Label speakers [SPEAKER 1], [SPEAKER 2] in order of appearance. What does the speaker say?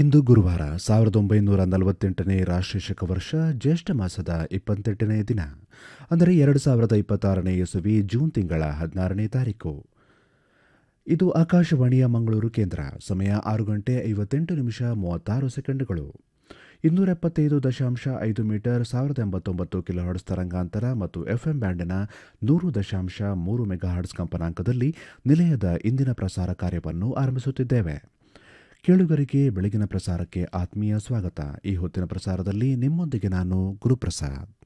[SPEAKER 1] ಇಂದು ಗುರುವಾರ ಸಾವಿರದ ಒಂಬೈನೂರ ನಲವತ್ತೆಂಟನೇ ರಾಷ್ಟ್ರೀಯ ಶಕ ವರ್ಷ ಜ್ಯೇಷ್ಠ ಮಾಸದ ಇಪ್ಪತ್ತೆಂಟನೇ ದಿನ ಅಂದರೆ ಎರಡು ಸಾವಿರದ ಇಪ್ಪತ್ತಾರನೇ ಇಸವಿ ಜೂನ್ ತಿಂಗಳ ಹದಿನಾರನೇ ತಾರೀಕು ಇದು ಆಕಾಶವಾಣಿಯ ಮಂಗಳೂರು ಕೇಂದ್ರ ಸಮಯ ಆರು ಗಂಟೆ ಐವತ್ತೆಂಟು ನಿಮಿಷ ಮೂವತ್ತಾರು ಸೆಕೆಂಡುಗಳು ಇನ್ನೂರ ಎಪ್ಪತ್ತೈದು ದಶಾಂಶ ಐದು ಮೀಟರ್ ಸಾವಿರದ ಎಂಬತ್ತೊಂಬತ್ತು ಕಿಲೋಹರ್ಟ್ಸ್ ತರಂಗಾಂತರ ಮತ್ತು ಎಫ್ಎಂ ಬ್ಯಾಂಡಿನ ನೂರು ದಶಾಂಶ ಮೂರು ಮೆಗಾಹರ್ಟ್ಸ್ ಕಂಪನಾಂಕದಲ್ಲಿ ನಿಲಯದ ಇಂದಿನ ಪ್ರಸಾರ ಕಾರ್ಯವನ್ನು ಆರಂಭಿಸುತ್ತಿದ್ದೇವೆ ಕೇಳುಗರಿಗೆ ಬೆಳಗಿನ ಪ್ರಸಾರಕ್ಕೆ ಆತ್ಮೀಯ ಸ್ವಾಗತ ಈ ಹೊತ್ತಿನ ಪ್ರಸಾರದಲ್ಲಿ ನಿಮ್ಮೊಂದಿಗೆ ನಾನು ಗುರುಪ್ರಸಾದ್